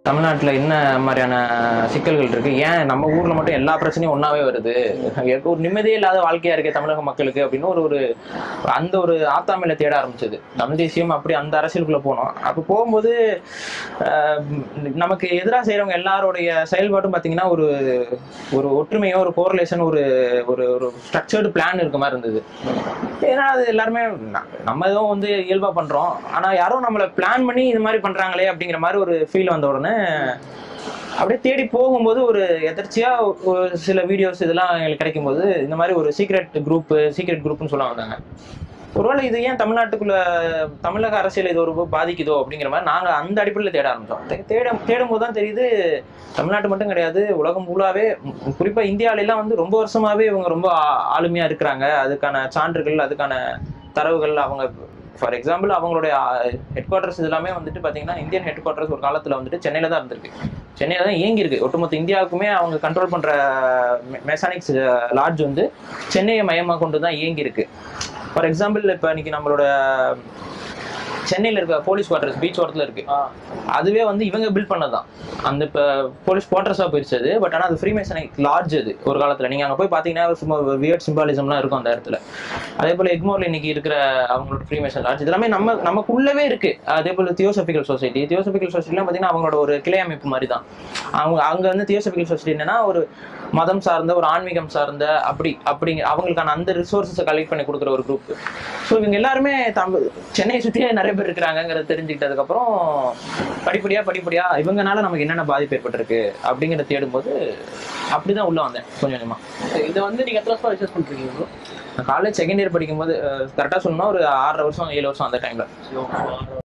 தமிழ்நாட்டுல என்ன மாதிரியான சிக்கல்கள் இருக்கு ஏன் நம்ம ஊர்ல மட்டும் எல்லா பிரச்சனையும் ஒன்னாவே வருது எனக்கு ஒரு நிம்மதியே இல்லாத வாழ்க்கையா இருக்கே தமிழக மக்களுக்கு அப்படின்னு ஒரு ஒரு அந்த ஒரு ஆத்தாமையில தேட ஆரம்பிச்சது தமிழ் தேசியம் அப்படி அந்த அரசியலுக்குள்ள போனோம் அப்ப போகும்போது ஆஹ், நமக்கு எதிராக செய்யறவங்க எல்லாருடைய செயல்பாடும் பாத்தீங்கன்னா ஒரு ஒரு ஒற்றுமையோ ஒரு கோரிலேஷன் ஒரு ஒரு ஒரு ஸ்ட்ரக்சர்டு பிளான் இருக்க மாதிரி இருந்தது ஏன்னா அது எல்லாருமே ந- நம்ம எதுவும் வந்து இயல்பா பண்றோம் ஆனா யாரோ நம்மள பிளான் பண்ணி இது மாதிரி பண்றாங்களே அப்படிங்கிற மாதிரி ஒரு ஃபீல் வந்த உடனே அப்படியே தேடி போகும்போது ஒரு எதர்ச்சியா ஒரு சில வீடியோஸ் இதெல்லாம் எங்களுக்கு கிடைக்கும்போது இந்த மாதிரி ஒரு சீக்ரெட் குரூப் சீக்ரெட் குரூப்னு சொல்ல வந்தாங்க ஒருவேளை இது ஏன் தமிழ்நாட்டுக்குள்ள தமிழக அரசியல் இது ஒரு பாதிக்குதோ அப்படிங்கிற மாதிரி நாங்க அந்த அடிப்படையில் தேட ஆரம்பிச்சோம் தே- தேட தேடும் போது தான் தெரியுது தமிழ்நாட்டு மட்டும் கிடையாது உலகம் ஃபுல்லாவே ம், குறிப்பா இந்தியாவில எல்லாம் வந்து ரொம்ப வருஷமாவே இவங்க ரொம்ப ஆ- ஆளுமையா இருக்கிறாங்க அதுக்கான சான்றுகள் அதுக்கான தரவுகள் அவங்க ஃபார் எக்ஸாம்பிள் அவங்களுடைய ஹெட் குவார்ட்டர்ஸ் எல்லாமே வந்துட்டு பாத்தீங்கன்னா இந்தியன் ஹெட் குவார்ட்டர்ஸ் ஒரு காலத்துல வந்துட்டு சென்னையில தான் இருந்திருக்கு சென்னையில தான் இயங்கி இருக்கு ஒட்டுமொத்த இந்தியாவுக்குமே அவங்க கண்ட்ரோல் பண்ற மெக்கானிக்ஸ் லாட்ஜ் வந்து சென்னையை மையமா கொண்டு தான் இயங்கி இருக்கு ஃபார் எக்ஸாம்பிள் இப்போ இன்னைக்கு நம்மளோட சென்னையில இருக்க போலீஸ் குவார்டர்ஸ் பீச் ஓரத்துல இருக்கு அதுவே வந்து இவங்க பில்ட் பண்ணதான் அந்த இப்போ போலீஸ் குவார்டர்ஸாக போயிருச்சு அது பட் ஆனால் அது ஃப்ரீமேசனை லார்ஜ் அது ஒரு காலத்தில் நீங்கள் அங்கே போய் பார்த்தீங்கன்னா சும்மா வியர்ட் சிம்பாலிசம்லாம் இருக்கும் அந்த இடத்துல அதே போல் எக்மோர்ல இன்னைக்கு இருக்கிற அவங்களோட ஃப்ரீமேசன் லார்ஜ் இதெல்லாமே நம்ம நமக்குள்ளவே இருக்கு அதே போல் தியோசபிக்கல் சொசைட்டி தியோசபிக்கல் சொசைட்டிலாம் பார்த்தீங்கன்னா அவங்களோட ஒரு கிளை அமைப்பு மாதிரி தான் அவங்க அங்கே வந்து தியோசபிக்கல் சொசைட்டி என்னன்னா ஒரு மதம் சார்ந்த ஒரு ஆன்மீகம் சார்ந்த அப்படி அப்படிங்க அவங்களுக்கான அந்த ரிசோர்ஸஸை கலெக்ட் பண்ணி கொடுக்குற ஒரு குரூப் ஸோ இவங்க எல்லாருமே தமிழ் சென்னையை சுற்றியே நிறைய பேர் இருக்கிறாங்கிறத தெரிஞ்சுக்கிட்டதுக்கப்புறம் படிப்படியா படிப்படியா இவங்கனால நமக்கு என்னென்ன பாதிப்பு ஏற்பட்டிருக்கு அப்படிங்கிறத தேடும்போது அப்படிதான் உள்ள வந்தேன் கொஞ்சம் கொஞ்சமா இதை வந்து நீங்க எத்தனை வருஷம் ரிசர்ச் பண்ணிருக்கீங்க bro? காலேஜ் செகண்ட் இயர் படிக்கும்போது கரெக்டாக சொல்லணும்னா ஒரு ஆறரை வருஷம் ஏழு வருஷம் அந்த டைம்ல